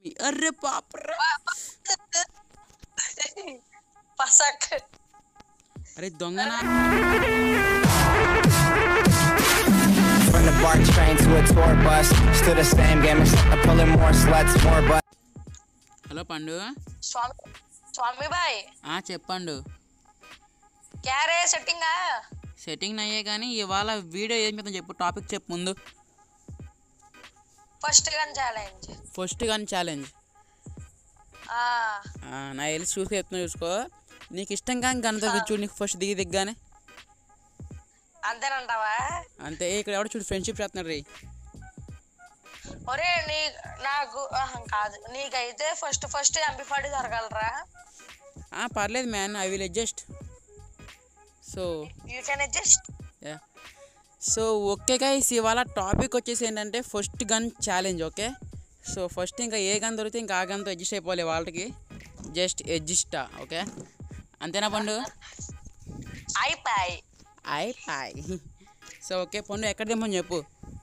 Array పాపరా పసక్ అరే దొంగనా From the BART train to a tour bus, still the same game, except pulling more sluts, more butts. Hello పండు స్వామి స్వామి bye ఆ చెప్పండు క్యారే సెట్టింగా సెట్టింగ్ అయ్యే కానీ ఇవాళ వీడియో ఏం చేద్దాం చెప్పు టాపిక్ చెప్పు ముందు ఫస్ట్ గన్ ఛాలెంజ్ ఫస్ట్ కానీ ఛాలెంజ్ నా వెళ్ళి చూసి చెప్తున్నా చూసుకో నీకు ఇష్టం కానీ గణతో చూడు నీకు ఫస్ట్ దిగి దిగ్గానే అంతేనంటావా అంతే ఏ, ఇక్కడ ఎవడో చూడు ఫ్రెండ్షిప్ చేస్తున్నాడు రీ ఒరే నీ నాకు ఆహా, కాదు నీకైతే ఫస్ట్ ఫస్ట్ ఎంపీ దొరకగలరా ఆ, పర్లేదు man I will adjust so you can adjust ya so okay guys ఇవాళ టాపిక్ వచ్చేసి ఏంటంటే first gun challenge okay so first ఇంకా ఏ గన్ దొరికితే ఇంకా ఆ గన్తో అడ్జస్ట్ అయిపోవాలి వాళ్ళకి జస్ట్ అడ్జస్టా ఓకే అంతేనా పండు అయిపోయి ఐ పాయ్ సో ఓకే పండు ఎక్కడ దింపని చెప్పు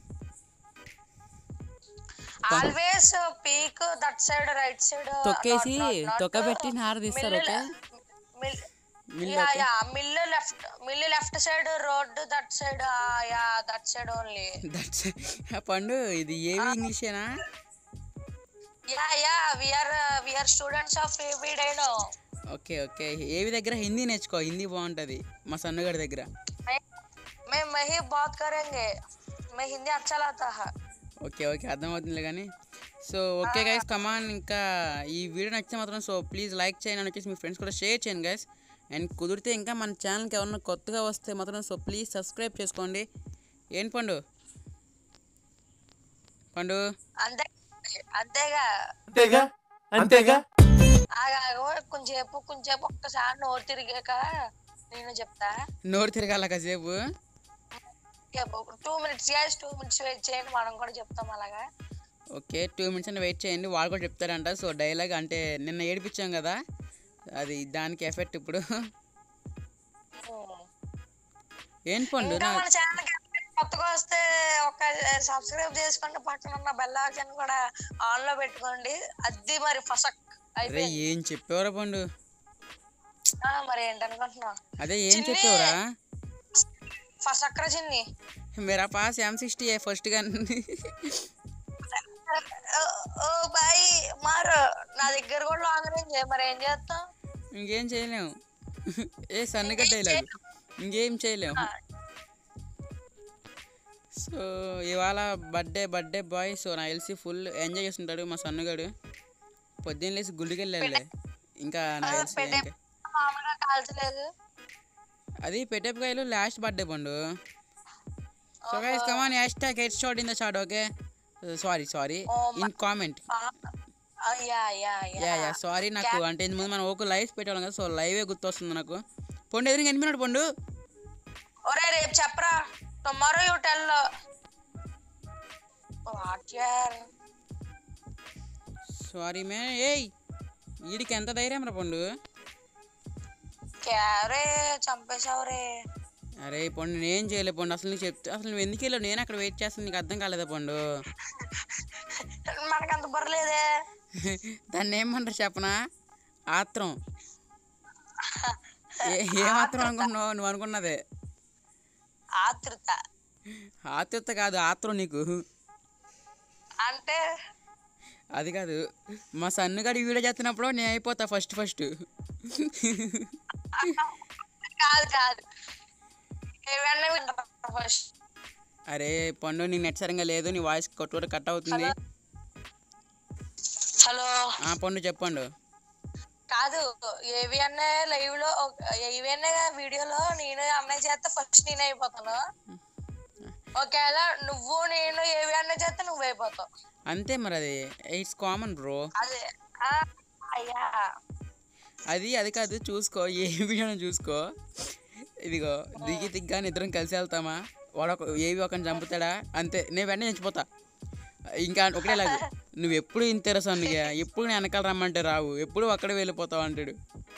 always pick that side right side తొక్కేసి తొక్కబెట్టి నార తీస్తారు okay Mill, okay. Mill left mill left side road that side ya that side only that's పండు ఇది ఏవి ఇంగ్లీషేనా ya ya we are we are students of ఎవ్రీడేనో ఓకే ఓకే ఏవి దగ్గర హిందీ నేర్చుకో హిందీ బాగుంటుంది మా సన్నగాడి దగ్గర मैं मैं ही बात करेंगे मैं हिंदी अच्छा लाता है ఓకే ఓకే అర్థమవుతుంది కానీ సో ఓకే గైస్ కమాన్ ఇంకా ఈ వీడియో నచ్చితే మాత్రం సో ప్లీజ్ లైక్ చేయండి అని వచ్చేసి మీ ఫ్రెండ్స్ కూడా షేర్ చేయండి గైస్ అండ్ కుదిరితే ఇంకా మన ఛానల్కి ఎవరైనా కొత్తగా వస్తే మాత్రం సో ప్లీజ్ సబ్స్క్రైబ్ చేసుకోండి ఏం పండు పండు అంతే అంతేగా అంతేగా అంతేగా ఆగాగు కొంచెంసేపు కొంచెంసేపు ఒక్కసారి నోరు తిరిగాక నేను చెప్తా నోరు తిరగాల కాసేపు two minutes guys two minutes wait చేయండి మనం కూడా చెప్తాం అలాగా ఓకే టూ మినిట్స్ అని వెయిట్ చేయండి వాళ్ళు కూడా చెప్తారంట సో డైలాగ్ అంటే నిన్న ఏడిపించాం కదా అది దానికి ఎఫెక్ట్ ఇప్పుడు ఏం పండు ఇంకా నా మన ఛానల్ కొత్తగా వస్తే ఒక సబ్స్క్రైబ్ చేసుకోండి పక్కన ఉన్న బెల్ ఐకాన్ కూడా ఆన్ లో పెట్టుకోండి అది మరి ఫసక్ అరే అయిపోయింది ఏం చెప్పేవరా పండు ఆ, మరి ఏంటనుకుంటున్నా అదే ఏం చిన్ని. చెప్పేవరా ఫసక్ర చిన్ని मेरा पास एम सिक्सटी है first gun oh, oh boy మారు నా దగ్గర కూడా లాంగ్ రేంజ్ మరి ఏం చేస్తాం ఇంకేం చేయలేము ఏ సన్నగా డైలాగ్ ఇంకేం చేయలేము సో ఇవాళ బర్త్డే బర్త్డే బాయ్ సో నాకు తెలిసి ఫుల్ ఎంజాయ్ చేస్తుంటాడు మా సన్నగాడు పొద్దున్న లేసి గుడికి వెళ్ళాడులే ఇంకా నాకు తెలిసి పెట్టే ఇంకా మామూలుగా కాల్చలేదు అది పెట్టేపకాయలు లాస్ట్ బర్త్డే పండు so guys come on hashtag headshot in the shot okay sorry sorry Oh, in comment ఆ, ఆ, ya ya ya ya sorry నాకు అంటే ఇంత ముందు మనం ఒక లైవ్ పెట్టాం కదా సో లైవే గుర్తొస్తుంది నాకు పండు ఎదురు ఎనిమినాడు పండు ఒరే రేపు చెప్పరా టుమారో యూ టెల్ వాట్ యార్ సారీ మే ఏయ్ వీడికి ఎంత ధైర్యం రా పండు క్యారే చంపేశావు రే అరే పండు నేను చేయలే పండు అసలు నీకు చెప్తే అసలు నువ్వు ఎందుకు వెళ్ళావు నేను అక్కడ వెయిట్ చేస్తాను నీకు అర్థం కాలేదా పండు మనకంత బుర్రలేదే దాన్ని ఏమంటారు చెప్పనా ఆత్రం ఏ ఏ ఆత్రం అనుకున్నావు నువ్వు అనుకున్నదే ఆతృత ఆత్రుత కాదు ఆత్రం నీకు అంటే అది కాదు మా సన్నుగాడి వీడియో చేస్తున్నప్పుడు నేను అయిపోతా ఫస్ట్ ఫస్ట్ కాదు కాదు ఏమన్నా ఫస్ట్ అరే పండు నీకు నెట్ సరిగా లేదు నీ వాయిస్ కొట్టు కట్ అవుతుంది హలో ఆ పండు చెప్పండు కాదు ఏవి అనే లైవ్ లో ఏవి అనే వీడియోలో నేను అన్నయ్య చేస్తే ఫస్ట్ నేను అయిపోతాను ఒకవేళ నువ్వు నేను ఏవి అన్నయ్య చేస్తే నువ్వు అయిపోతావు అంతే మరి అది ఇట్స్ కామన్ బ్రో అదే ఆ, అయ్యా అది అది కాదు చూసుకో ఏ వీడియోని చూసుకో ఇదిగో దిగి దిగ్గాని ఇద్దరం కలిసి వెళ్తామా వాడు ఒక ఏవి ఒకరిని చంపుతాడా అంతే నేను వెంటనే చచ్చిపోతా ఇంకా ఒకటే లాగు నువ్వు ఎప్పుడు ఇంతేరా సన్నుగా ఎప్పుడు నేను వెనకాల రమ్మంటే రావు ఎప్పుడు అక్కడే వెళ్ళిపోతావు అంటాడు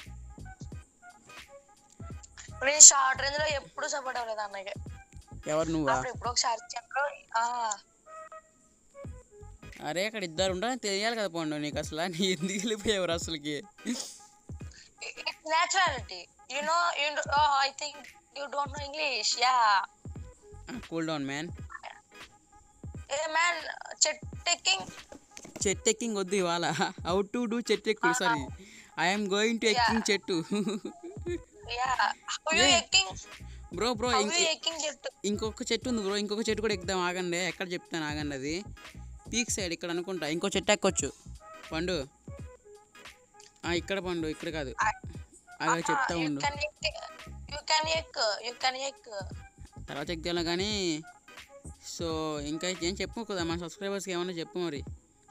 నేను షార్ట్ రేంజ్ లో ఎప్పుడు సపోర్ట్ అవ్వలేదు అన్నయ్య ఎవరు నువ్వా అప్పుడు ఎప్పుడు ఒకసారి చెప్పు ఆ, అరే అక్కడ ఇద్దరు ఉండాలని తెలియాలి కదా పండు నీకు అసలు నీ ఎందుకు వెళ్ళిపోయావు అసలుకి It's naturality. You know, you know, oh, I think you don't know English. Yeah. Cool down man Hey man, chet taking. చెట్టు ఎక్కింగ్ వద్దు ఇవాళ హౌ టు డూ చెట్టు ఎక్కుడు సారీ ఐఎమ్ గోయింగ్ టు ఎక్కింగ్ చెట్టు Yeah. How you Yeah. eking? Bro bro How you eking chet? ఇంకొక చెట్టు ఉంది బ్రో ఇంకొక చెట్టు కూడా ఎక్కుదాం ఆగండి ఎక్కడ చెప్తాను ఆగండి అది పీక్ సైడ్ ఇక్కడ అనుకుంటా ఇంకో చెట్టు ఎక్కొచ్చు పండు ఆ, ఇక్కడ పండు ఇక్కడ కాదు అలా చెప్తా You ఉండు can ek. You can ek. You can ek. తర్వాత ఎక్కాలి కానీ సో ఇంకా ఏం చెప్పు కదా మన సబ్స్క్రైబర్స్కి ఏమన్నా చెప్పు మరి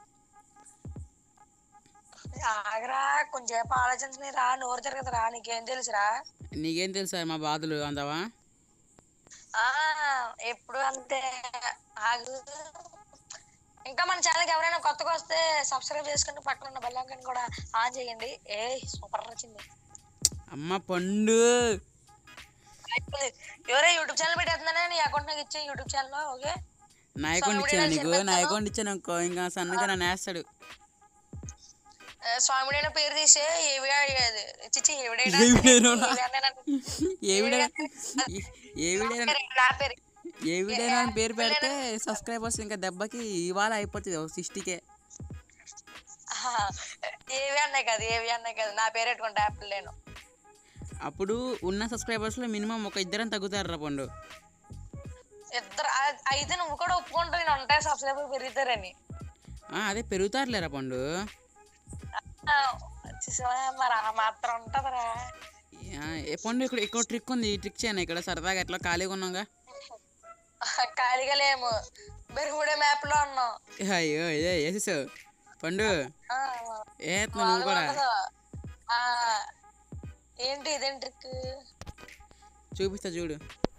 ఆగరా కొంచెంసేపు ఆలోచించని రా నోరు తిరగదురా నీకేం తెలుసురా నీకేం తెలుసా మా బాధలు అందావా ఆ ఎప్పుడు అంతే ఆగు ఇంకా మన ఛానల్కి ఎవరైనా కొత్తగా వస్తే సబ్స్క్రైబ్ చేసుకుని పక్కన ఉన్న బెల్ ఐకాన్ కూడా ఆన్ చేయండి ఏ సూపర్ వచ్చింది అమ్మ పండు అయిపోయింది. ఎవరే యూట్యూబ్ ఛానల్ పెట్టేస్తున్నానే నీ అకౌంట్ నాకు ఇచ్చే యూట్యూబ్ ఛానల్ ఓకే నా అకౌంట్ ఇచ్చాను నీకు నా అకౌంట్ ఇచ్చాను అనుకో ఇంకా సన్నగా నన్ను వేస్తాడు స్వామిడైన పేరు తీసే ఏవి చిచ్చి ఏవిడైనా ఏవిడైనా? ఏవిడైనా? ఏ వీడియో ఏ వీడియో నా పేరు ఏ వీడియో అని పేరు పెడితే సబ్స్క్రైబర్స్ ఇంకా దెబ్బకి ఇవాళ అయిపోతుంది సిక్స్టీకే ఆహా. ఏవి అన్నాయి కదా ఏవి అన్నాయి కదా నా పేరు పెట్టుకుంటా యాపిల్ నేను అప్పుడు ఉన్న సబ్స్క్రైబర్స్లో మినిమం ఒక ఇద్దరం తగ్గుతారు రా పండు ఇద్దరు ఆ- అయితే నువ్వు కూడా ఒప్పుకుంటావు నేను ఉంటాయి సబ్స్క్రైబర్ పెరుగుతారని ఆ, అదే పెరుగుతారులేరా పండు ఆ, చూసావా మరి ఆ మాత్రం ఉంటదిరా ఆ, ఏ పండు ఇక్కడ ఇక్కడ ట్రిక్ ఉంది ఈ ట్రిక్ చేయను ఇక్కడ సరదాగా ఎట్లా ఖాళీగా ఉన్నాగా ఖాళీగా లేము బెరుగుడే మ్యాప్ లో ఉన్నాం అయ్యో ఏ వేసేసావు పండు ఆ, ఏ నువ్వు కూడా ఉండదు. ఆ, ఏంటి ఇదేం ట్రిక్ చూపిస్తా చూడు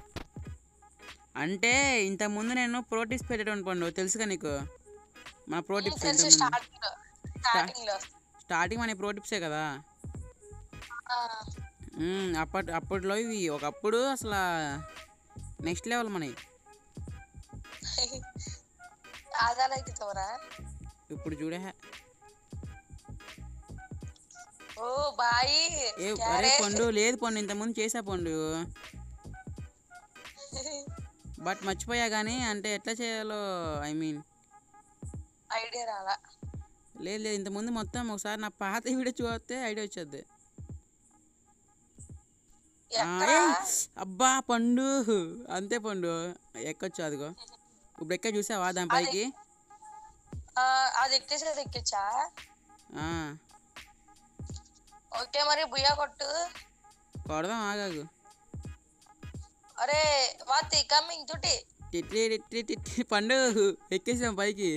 అంటే ఇంతకుముందు నేను ప్రో టిప్స్ పెట్టేటోని పండు తెలుసుగా నీకు మన ప్రో టిప్స్ తెలుసు ఇంతకుముందు స్టార్టింగ్ లో స్టార్టింగ్ లో స్టార్టింగ్ మన ప్రో టిప్సే కదా ఆ, మ్మ్, అప్పటి అప్పట్లో ఇవి ఒకప్పుడు అసలు నెక్స్ట్ లెవెల్ మనవి ఆదాలు ఎక్కుతావురా ఇప్పుడు చూడే ఓ బాయి ఏ అరే పండు లేదు పండు ఇంతకుముందు చేసా పండు బట్ మర్చిపోయా కానీ అంటే ఎట్లా చేయాలో ఐ మీన్ ఐడియా రాలా లేదు లేదు ఇంతకుముందు మొత్తం ఒకసారి నా పాత వీడియో చూస్తే ఐడియా వచ్చేది ఆ, ఎక్కడ ఏయ్, అబ్బా పండు అంతే పండు ఎక్కొచ్చు అదిగో ఇప్పుడు ఎక్క చూసావా దాని పైకి ఆ, అది ఎక్కేసేది ఎక్కించా ఆ, ఓకే మరి బుయ్యా కొట్టు కొడదాం ఆగాగు అరే వాతి కమింగ్ తుటి టిట్టి టిట్టి టిట్టి పండు ఎక్కేసాం పైకి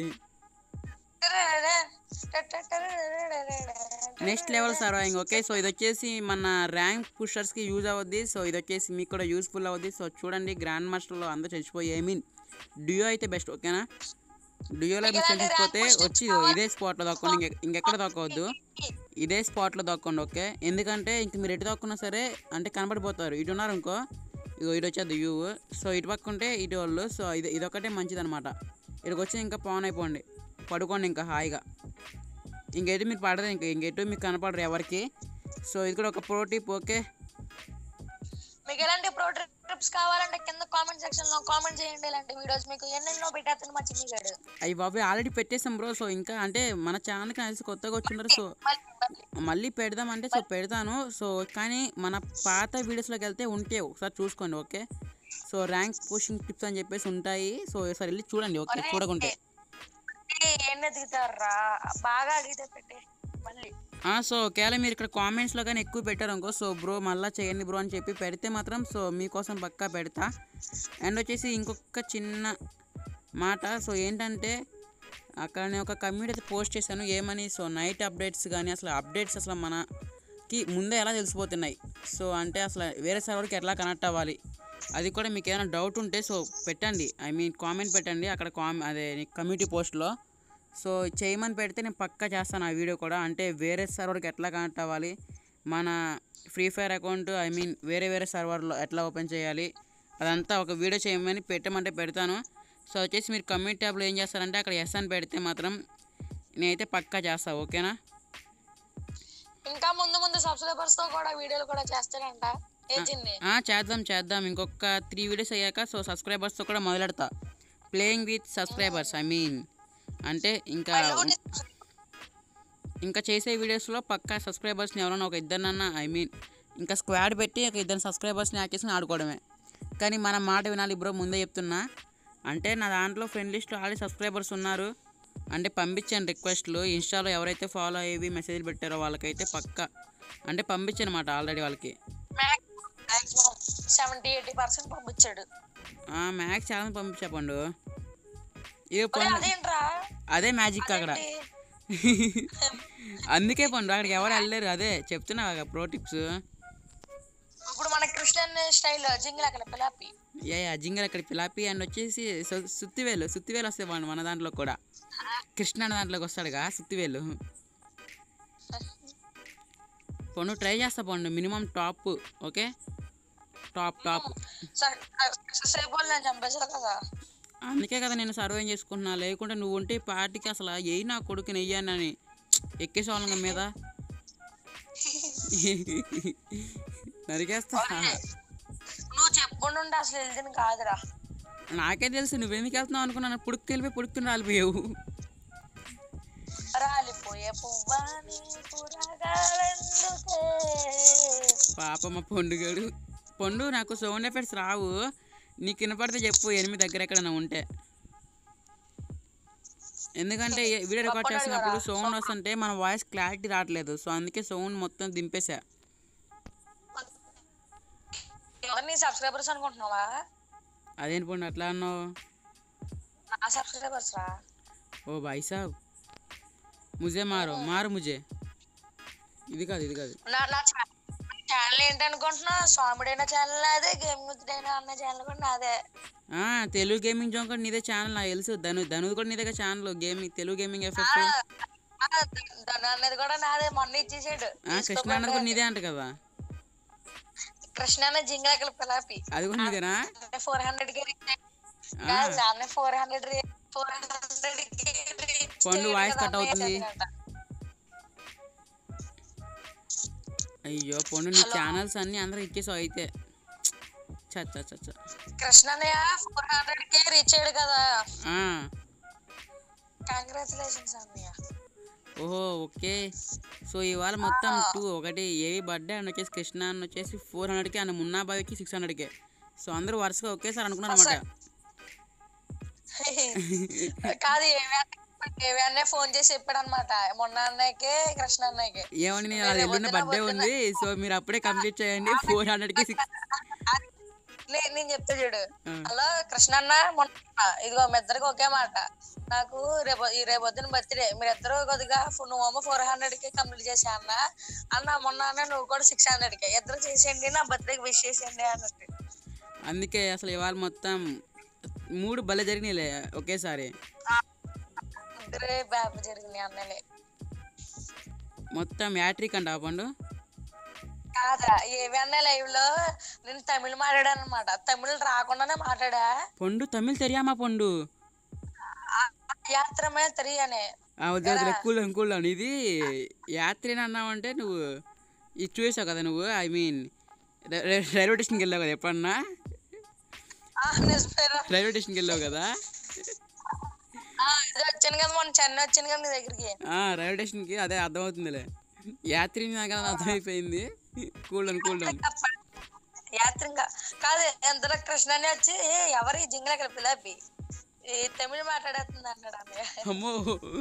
next level surviving okay so ఇది వచ్చేసి మన ర్యాంక్ పుషర్స్కి యూజ్ అవుద్ది సో ఇది వచ్చేసి మీకు కూడా యూస్ఫుల్ అవుద్ది సో చూడండి గ్రాండ్ మాస్టర్లో అందరూ చచ్చిపోయి ఐ మీన్ డ్యూయో అయితే బెస్ట్ ఓకేనా డ్యూయోలో మీరు చచ్చిపోతే వచ్చి ఇదే స్పాట్లో దక్కండి ఇంకె ఇంకెక్కడ దక్కవద్దు ఇదే స్పాట్లో దక్కండి ఓకే ఎందుకంటే ఇంక మీరు ఎటు దక్కున్నా సరే అంటే కనబడిపోతారు ఇటు ఉన్నారు ఇంకో ఇగో ఇటు వచ్చేది యూ సో ఇటు పక్క ఉంటే ఇటు వాళ్ళు సో ఇది ఇదొకటే మంచిదన్నమాట ఇక్కడికి వచ్చి ఇంకా పాన్ అయిపోండి పడుకోండి ఇంకా హాయిగా ఇంకెటు మీరు పడదు ఇంక ఇంకెటు మీకు కనపడరు ఎవరికి సో ఇది కూడా ఒక ప్రో టిప్ ఓకే మీకు ఎలాంటి ప్రో ట్రిప్స్ కావాలంటే కింద కామెంట్ సెక్షన్ లో కామెంట్ చేయండి ఇలాంటి వీడియోస్ మీకు ఎన్నెన్నో పెట్టేస్తాను మా చిన్ని గాడు అవి బాబు ఆల్రెడీ పెట్టేసాం బ్రో సో ఇంకా అంటే మన ఛానల్కి కలిసి కొత్తగా వచ్చింటారు సో మళ్ళీ మళ్ళీ మళ్ళీ పెడదామంటే సో పెడతాను సో కానీ మన పాత వీడియోస్లోకి వెళ్తే ఉంటే ఒకసారి చూసుకోండి okay so rank pushing tips అని చెప్పేసి ఉంటాయి సో ఒకసారి వెళ్ళి చూడండి ఓకే చూడకుంటే ఏం ఎదుగుతారా బాగా అడిగితే పెట్టే మళ్ళీ ఆ, సో ఒకవేళ మీరు ఇక్కడ కామెంట్స్లో కానీ ఎక్కువ పెట్టారు అనుకో సో బ్రో మళ్ళీ చేయండి బ్రో అని చెప్పి పెడితే మాత్రం సో మీకోసం పక్కా పెడతా అండ్ వచ్చేసి ఇంకొక చిన్న మాట సో ఏంటంటే అక్కడ నేను ఒక కమ్యూనిటీ అయితే పోస్ట్ చేశాను ఏమని సో నైట్ అప్డేట్స్ కానీ అసలు అప్డేట్స్ అసలు మనకి ముందే ఎలా తెలిసిపోతున్నాయి సో అంటే అసలు వేరే సర్వర్కి ఎట్లా కనెక్ట్ అవ్వాలి అది కూడా మీకు ఏమైనా డౌట్ ఉంటే సో పెట్టండి ఐ మీన్ కామెంట్ పెట్టండి అక్కడ కామ్ అదే కమ్యూనిటీ పోస్ట్లో సో చేయమని పెడితే నేను పక్కా చేస్తాను ఆ వీడియో కూడా అంటే వేరే సర్వర్కి ఎట్లా కనెక్ట్ అవ్వాలి మన Free Fire account I mean వేరే వేరే సర్వర్లో ఎట్లా ఓపెన్ చేయాలి అదంతా ఒక వీడియో చేయమని పెట్టమంటే పెడతాను సో వచ్చేసి మీరు కమ్యూనిటీ ట్యాబ్లో ఏం చేస్తారంటే అక్కడ ఎస్ అని పెడితే మాత్రం నేనైతే పక్కా చేస్తా ఓకేనా ఇంకా ముందు ముందు సబ్స్క్రైబర్స్ తో కూడా వీడియోలు కూడా చేస్తాడంట ఏ చిన్ని ఆ, చేద్దాం చేద్దాం ఇంకొక త్రీ వీడియోస్ అయ్యాక సో సబ్స్క్రైబర్స్తో కూడా మొదలెడతా playing with subscribers I mean అంటే ఇంకా ఇంకా చేసే వీడియోస్లో పక్కా సబ్స్క్రైబర్స్ని ఎవరైనా ఒక ఇద్దరినన్నా ఐ మీన్ ఇంకా స్క్వాడ్ పెట్టి ఒక ఇద్దరు సబ్స్క్రైబర్స్ని యాకేసుకుని ఆడుకోవడమే కానీ మన మాట వినాలి బ్రో ముందే చెప్తున్నా అంటే నా దాంట్లో ఫ్రెండ్ లిస్ట్ ఆల్రెడీ సబ్స్క్రైబర్స్ ఉన్నారు అంటే పంపించాను రిక్వెస్ట్లు ఇన్స్టాలో ఎవరైతే ఫాలో అయ్యి మెసేజ్లు పెట్టారో వాళ్ళకైతే పక్కా అంటే పంపించాను అనమాట ఆల్రెడీ వాళ్ళకి మాక్సిమం సెవెంటీ ఎయిటీ పర్సెంట్ పంపించాడు మ్యాక్స్ చాలా మంది పంపించా పండు ఏ ఒరే, పండు అదేంట్రా అదే మ్యాజిక్ అక్కడ ఏంటి? అందుకే పండు అక్కడికి ఎవరు వెళ్ళలేరు అదే చెప్తున్నా ప్రో టిప్స్ ఇప్పుడు మన క్రిస్టియన్ స్టైల్ జింగిల్ అక్కడ పిలాపి ఏ అజింగర్ అక్కడ పిలాపి అండ్ వచ్చేసి సు- సుత్తివేలు సుత్తివేలు వస్తాయి పండు మన దాంట్లో కూడా కృష్ణ అన్న దాంట్లోకి వస్తాడుగా సుత్తివేలు పండు ట్రై చేస్తా పండు minimum top okay top top సేపు నేను చంపేశారు కదా అందుకే కదా నేను సర్వే చేసుకుంటున్నా లేకుంటే నువ్వు ఉంటే ఈ పార్టీకి అసలు ఏ నా కొడుకుని వెయ్యానని ఎక్కేసేవాళ్ళం మీద నరికేస్తా నువ్వు చెప్పుకుంటూ ఉంటే అసలు వెళ్తుంది కాదురా నాకే తెలుసు నువ్వెందుకు వెళ్తున్నావు అనుకున్నాను పుడుక్కి వెళ్ళిపోయి పుడుక్కుని రాలిపోయావు రాలిపోయే పువ్వాని పురగాలెందుకే పాప మా పండుగడు పండు నాకు సౌండ్ ఎఫెక్ట్స్ రావు నీకు వినపడితే చెప్పు ఎనిమిది దగ్గర ఎక్కడైనా ఉంటే ఎందుకంటే ఏ- వీడియో రికార్డ్ చేస్తున్నప్పుడు సౌండ్ వస్తుంటే మన వాయిస్ క్లారిటీ రావట్లేదు సో అందుకే సౌండ్ మొత్తం దింపేశా ఎవరిని సబ్స్క్రైబర్స్ అనుకుంటున్నావా అదేంటి పండు అట్లా అన్నావు నా సబ్స్క్రైబర్స్ రా ఓ భాయ్ సాబ్ ముజే మారో మారు ముజే ఇది కాదు ఇది కాదు నా నా ఛానల్ ఏంటనుకుంటున్నా స్వామిడైన ఛానల్ అదే గేమ్ గుర్తుడైనా అన్న ఛానల్ కూడా నాదే ఆ, తెలుగు గేమింగ్ జోన్ కూడా నీదే ఛానల్ నాకు తెలుసు ధను ధనుది కూడా నీదే channel gaming Telugu gaming effect ఆ, ధను అనేది కూడా నాదే మొన్న ఇచ్చేసాడు కృష్ణ అన్నది కూడా నీదే అంట కదా కృష్ణ అన్న జింగాకల పిలాపి అది కూడా నీదేనా ఫోర్ హండ్రెడ్ కి రీచ్ ఆ, ఫోర్ హండ్రెడ్ ఫోర్ హండ్రెడ్ కి reach పండు చేయడు వాయిస్ కదా, కట్ అవుతుంది. అన్నయ్య చదివినంత. అయ్యో పండు నీ ఛానల్స్ అన్ని అందరూ ఇచ్చేసావు అయితే చచ్చ చచ్చ కృష్ణ అన్నయ్య ఫోర్ హండ్రెడ్ కి రీచ్ అయ్యాడు కదా ఆ, కంగ్రాచులేషన్స్ అన్నయ్య ఓహో ఓకే సో ఇవాళ మొత్తం టూ ఒకటి ఏ బర్త్డే అని వచ్చేసి కృష్ణ అని వచ్చేసి ఫోర్ హండ్రెడ్కి అండ్ మున్నా బాయ్కి సిక్స్ హండ్రెడ్కే సో అందరూ వరుసగా ఒకేసారి అనుకున్నారు అనమాట కాదు ఏవి ఏవి అన్నయ్య ఫోన్ చేసి చెప్పాడు అనమాట మొన్న అన్నయ్యకి కృష్ణ అన్నయ్యకి ఏమని నేను అది ఎల్లుండి బర్త్డే ఉంది సో మీరు అప్పుడే కంప్లీట్ చేయండి ఫోర్ హండ్రెడ్కి సిక్స్ నే- నేను చెప్తా చూడు ఆ. హలో కృష్ణ అన్న మొన్న ఇదిగో మీ ఇద్దరికి ఒకే మాట నాకు రేపు ఈ రేపు వద్దున బర్త్డే మీరిద్దరు కొద్దిగా ఫో- నువ్వేమో ఫోర్ హండ్రెడ్ కి కంప్లీట్ చేసా అన్న అన్న మొన్న అన్న నువ్వు కూడా సిక్స్ హండ్రెడ్ కి ఇద్దరు చేసేయండి నా బర్త్డేకి విష్ చేసేయండి అన్నట్టు అందుకే అసలు ఇవాళ మొత్తం మూడు భలే జరిగినాయిలే ఒకేసారి ఇద్దరే బ్యాప్ జరిగింది అన్నలే మొత్తం యాట్రిక్ అంట పండు కాదా ఏవి అన్న లైవ్ లో నేను తమిళ మాట్లాడాను అనమాట తమిళ రాకుండానే మాట్లాడా పండు తమిళ్ తెలియామా పండు యాత్రమే తెలియనే ఆ, వద్దు వద్దులే కూల్ కూల్ ఇది యాత్రేని అన్నావంటే నువ్వు ఇది చూసావు కదా నువ్వు ఐ మీన్ రైల్వే స్టేషన్కి వెళ్ళావు కదా ఎప్పుడన్నా ఆ, నిజమేరా రైల్వే స్టేషన్కి వెళ్ళావు కదా ఆ, ఇది వచ్చాను కదా మొన్న చెన్నై వచ్చాను కదా నీ దగ్గరికి ఆ, రైల్వే స్టేషన్కి అదే అర్థమవుతుందిలే యాత్రిని నాకు అది అర్థమైపోయింది కూల్ డౌన్ కూల్ డౌన్ యాత్రంగా కాదు ఎంతలో కృష్ణని వచ్చి "ఏ, ఎవరు ఈ జింగల ఇక్కడ పిలాపి ఈ తమిళ మాట్లాడేస్తుంది అన్నాడు అన్నయ్య అమ్మో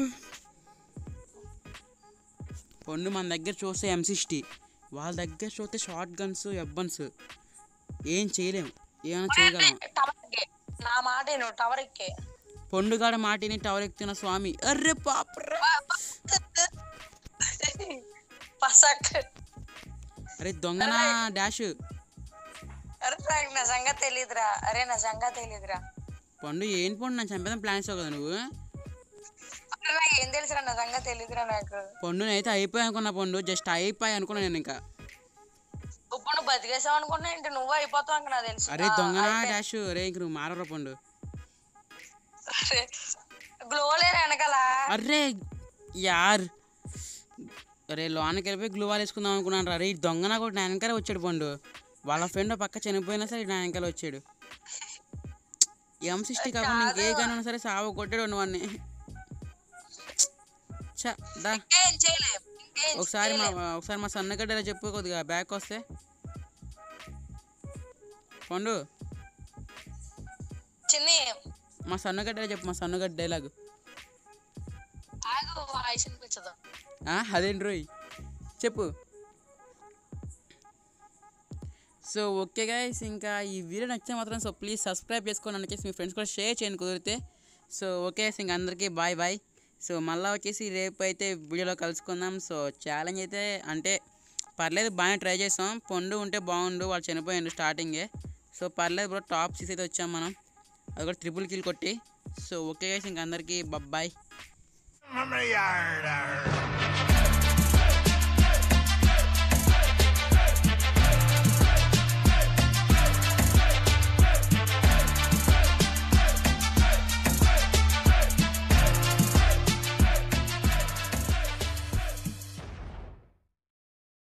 పండు మన దగ్గర చూస్తే ఎం సిక్స్టీ వాళ్ళ దగ్గర చూస్తే షార్ట్ గన్స్ ఎబ్బన్స్ ఏం చేయలేము ఏమైనా చేయగలం టవర్ ఎక్కే నా మాట నువ్వు టవర్ ఎక్కే పండుగాడ మాటిని టవర్ ఎక్కుతున్న స్వామి అర్రే పాపరా పసక్ అరే దొంగనా డాష్ అరే నాకు నిజంగా తెలియదురా అరే నిజంగా తెలియదురా పండు ఏంటి పండు నన్ను చంపేదాం ప్లాన్ చేసావు కదా నువ్వు అరే నాకు ఏం తెలుసురా నిజంగా తెలియదురా నాకు పండు అయితే అయిపోయి అనుకున్నా పండు జస్ట్ అయిపోయి అనుకున్నా నేను ఇంకా ఇప్పుడు నువ్వు బతికేసావు అనుకున్నా ఏంటి నువ్వు అయిపోతావు అంక నాకు తెలుసు అరే ఆ, దొంగనా అయిపోయి- డాష్ అరే ఇంక నువ్వు మారరా పండు గ్లో లేరు వెనకాల అర్రే యార్ అరే లోనకి వెళ్ళిపోయి గ్లూ వాల్ వేసుకుందాం అనుకున్నాను రా రే ఈ దొంగ నాకు నా వెనకాల వచ్చాడు పండు వాళ్ళ ఫ్రెండ్ పక్క చనిపోయినా సరే నా వెనకాల వచ్చాడు ఎం సిక్స్టీ కాకుండా ఇంకే కానీ సరే సావ కొట్టాడు వాడిని చా దా ఇంకేం చేయలేం ఇంకేం ఒకసారి మా ఒకసారి మా సన్నగడ్డ చెప్పు కొద్దిగా బ్యాక్ వస్తే పండు చిన్ని మా సన్నగడ్డ చెప్పు మా సన్నగడ్డ డైలాగ్ ఆగు వాయిస్ వినిపించదు అదేంటి రోయ్ చెప్పు సో ఓకే గైస్ ఇంకా ఈ వీడియో నచ్చితే మాత్రం సో ప్లీజ్ సబ్స్క్రైబ్ చేసుకోండి అని వచ్చేసి మీ ఫ్రెండ్స్ కూడా షేర్ చేయండి కుదిరితే సో ఓకే ఇంకా అందరికీ బాయ్ బాయ్ సో మళ్ళీ వచ్చేసి రేపు అయితే వీడియోలో కలుసుకుందాం సో ఛాలెంజ్ అయితే అంటే పర్లేదు బాగానే ట్రై చేసాం పండు ఉంటే బాగుండు వాళ్ళు చనిపోయిండు స్టార్టింగే సో పర్లేదు బ్రో టాప్ సిక్స్ అయితే వచ్చాం మనం అది కూడా ట్రిపుల్ కిల్ కొట్టి సో ఓకే గైస్ ఇంక అందరికీ బాయ్ Mama yard.